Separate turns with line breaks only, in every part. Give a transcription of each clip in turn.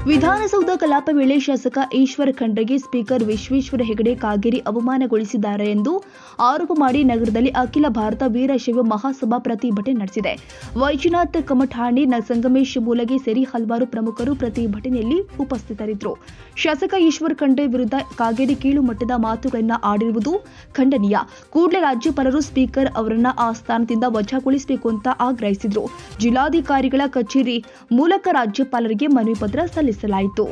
ವಿಧಾನಸೌಧ ಕಲಾಪ ವೇಳೆ ಶಾಸಕ ಈಶ್ವರ್ ಖಂಡ್ರೆಗೆ ಸ್ಪೀಕರ್ ವಿಶ್ವೇಶ್ವರ ಹೆಗಡೆ ಕಾಗೇರಿ ಅವಮಾನಗೊಳಿಸಿದ್ದಾರೆ ಎಂದು ಆರೋಪ ಮಾಡಿ ನಗರದಲ್ಲಿ ಅಖಿಲ ಭಾರತ ವೀರಶೈವ ಮಹಾಸಭಾ ಪ್ರತಿಭಟನೆ ನಡೆಸಿದೆ ವೈಜನಾಥ್ ಕಮಠಾಣಿ ನ ಸಂಗಮೇಶ್ ಮೂಲಗೆ ಸೇರಿ ಹಲವಾರು ಪ್ರಮುಖರು ಪ್ರತಿಭಟನೆಯಲ್ಲಿ ಉಪಸ್ಥಿತರಿದ್ದರು ಶಾಸಕ ಈಶ್ವರ್ ಖಂಡ್ರೆ ವಿರುದ್ಧ ಕಾಗೇರಿ ಕೀಳು ಮಟ್ಟದ ಮಾತುಗಳನ್ನು ಆಡಿರುವುದು ಖಂಡನೀಯ ಕೂಡಲೇ ರಾಜ್ಯಪಾಲರು ಸ್ಪೀಕರ್ ಅವರನ್ನ ಆ ಸ್ಥಾನದಿಂದ ವಜಾಗೊಳಿಸಬೇಕು ಅಂತ ಆಗ್ರಹಿಸಿದ್ರು ಜಿಲ್ಲಾಧಿಕಾರಿಗಳ ಕಚೇರಿ ಮೂಲಕ ರಾಜ್ಯಪಾಲರಿಗೆ ಮನವಿ ಪತ್ರ ಸಲ್ಲಿಸಲಾಯಿತು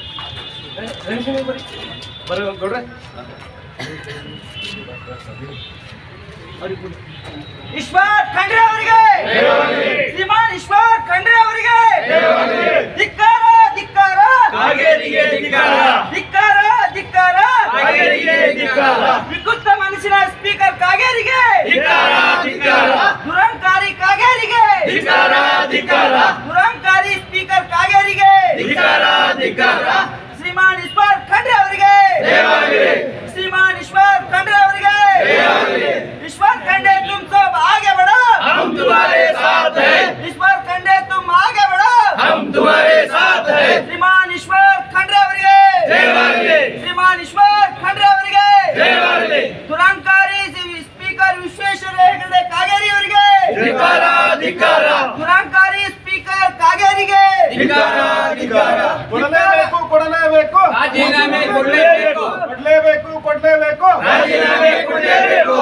ಈಶ್ವರ್ ಖಂಡ್ರೆ ಅವರಿಗೆ ಶ್ರೀಮಾನ್ ಈಶ್ವರ್ ಖಂಡ್ರೆ ಅವರಿಗೆ ಧಿಕ್ಕಾರ ಧಿಕ್ಕಾರ
ಕಾಗೇರಿಗೆ ಧಿಕ್ಕಾರ.
ಧಿಕ್ಕಾರ ಧಿಕ್ಕಾರ
ಕಾಗೇರಿಗೆ ಧಿಕ್ಕಾರ.
ವಿಕೃತ ಮನಸ್ಸಿನ ಸ್ಪೀಕರ್ ಕಾಗೇರಿಗೆ
ಧಿಕ್ಕಾರ, ಧಿಕ್ಕಾರ.
ದುರಂಕಾರಿ ಕಾಗೇರಿಗೆ
ಧಿಕ್ಕಾರ, ಧಿಕ್ಕಾರ.
ದುರಂಕಾರಿ ಸ್ಪೀಕರ್ ಕಾಗೇರಿಗೆ
ಧಿಕ್ಕಾರ, ಧಿಕ್ಕಾರ.
ಶ್ರೀಮಾನ್ ಈಶ್ವರ್ ಖಂಡ್ರೆ ಅವರಿಗೆ
ಜಯವಾಗಲಿ.
ಶ್ರೀಮಾನ್ ಈಶ್ವರ್ ಖಂಡ್ರೆ ಅವರಿಗೆ
ಜಯವಾಗಲಿ.
ईश्वर खंडे तुम सब आगे बढ़ो
हम तुम्हारे साथ हैं
ईश्वर खंडे तुम आगे बढ़ो
हम तुम्हारे साथ हैं
श्रीमान ईश्वर खंड्रे ಅವರಿಗೆ
ಜಯವಾಗಲಿ.
ಶ್ರೀಮಾನ್ ಈಶ್ವರ್ ಖಂಡ್ರೆ ಅವರಿಗೆ
ಜಯವಾಗಲಿ.
ದುರಂಕಾರಿ ಸ್ಪೀಕರ್ ವಿಶ್ವೇಶ್ವರ ಹೆಗಡೆ ಕಾಗೇರಿ ಅವರಿಗೆ
ಧಿಕ್ಕಾರ, ಧಿಕ್ಕಾರ.
ದುರಂಕಾರಿ ಸ್ಪೀಕರ್ ಕಾಗೇರಿಗೆ
ಧಿಕ್ಕಾರ, ಧಿಕ್ಕಾರ.
ಕೊಡಲೇಬೇಕು ಕೊಡಲೇಬೇಕು
ರಾಜೀನಾಮೆ ಕೊಡಲೇಬೇಕು.
ಕೊಡಲೇಬೇಕು ಕೊಡಲೇಬೇಕು
ರಾಜೀನಾಮೆ ಕೊಡಲೇಬೇಕು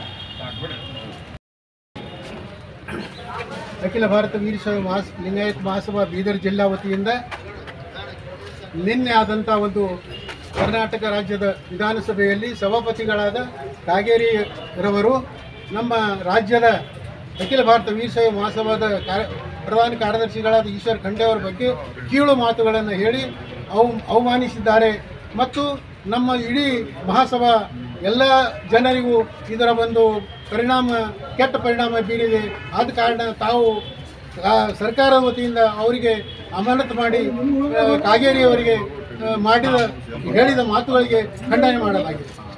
ಅಖಿಲ ಭಾರತ ವೀರಶೈವ ಮಹಾಸ ಲಿಂಗಾಯತ್ ಮಹಾಸಭಾ ಬೀದರ್ ಜಿಲ್ಲಾ ವತಿಯಿಂದ ನಿನ್ನೆ ಆದಂಥ ಒಂದು ಕರ್ನಾಟಕ ರಾಜ್ಯದ ವಿಧಾನಸಭೆಯಲ್ಲಿ ಸಭಾಪತಿಗಳಾದ ಕಾಗೇರಿರವರು ನಮ್ಮ ರಾಜ್ಯದ ಅಖಿಲ ಭಾರತ ವೀರಶೈವ ಮಹಾಸಭಾದ ಕಾರ್ಯ ಪ್ರಧಾನ ಕಾರ್ಯದರ್ಶಿಗಳಾದ ಈಶ್ವರ್ ಖಂಡೆ ಅವರ ಬಗ್ಗೆ ಕೀಳು ಮಾತುಗಳನ್ನು ಹೇಳಿ ಅವ ಅವಮಾನಿಸಿದ್ದಾರೆ ಮತ್ತು ನಮ್ಮ ಇಡೀ ಮಹಾಸಭಾ ಎಲ್ಲ ಜನರಿಗೂ ಇದರ ಒಂದು ಪರಿಣಾಮ ಕೆಟ್ಟ ಪರಿಣಾಮ ಬೀರಿದೆ ಆದ ಕಾರಣ ತಾವು ಆ, ಸರ್ಕಾರದ ವತಿಯಿಂದ ಅವರಿಗೆ ಅಮಾನತು ಮಾಡಿ ಆ, ಕಾಗೇರಿ ಅವರಿಗೆ ಆ, ಮಾಡಿದ ಹೇಳಿದ ಮಾತುಗಳಿಗೆ ಖಂಡನೆ ಮಾಡಲಾಗಿದೆ